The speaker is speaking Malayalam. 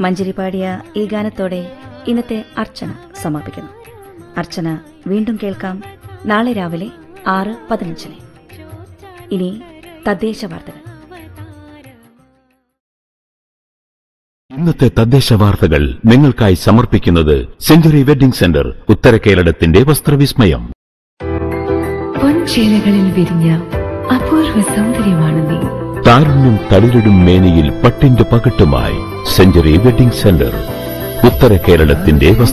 മഞ്ജരി പാടിയ ഈ ഗാനത്തോടെ ഇന്നത്തെ അർച്ചന സമാപിക്കുന്നു അർച്ചന വീണ്ടും കേൾക്കാം നാളെ രാവിലെ ആറ് പതിനഞ്ചിന് ഇനി തദ്ദേശ വാർത്തകൾ ഇന്നത്തെ തദ്ദേശ വാർത്തകൾ നിങ്ങൾക്കായി സമർപ്പിക്കുന്നത് സെഞ്ചുറി വെഡിംഗ് സെന്റർ ഉത്തര കേരളത്തിന്റെ വസ്ത്രവിസ്മയം പൊൻചേലകളിൽ വിരിഞ്ഞ അപൂർവ സൗന്ദര്യമാണ് നീ താരുണ്യം തളിരിടും മേനിയിൽ പട്ടിന്റെ പകട്ടുമായി സെഞ്ചുറി വെഡിംഗ് സെന്റർ ഉത്തര കേരളത്തിന്റെ വസ്ത്ര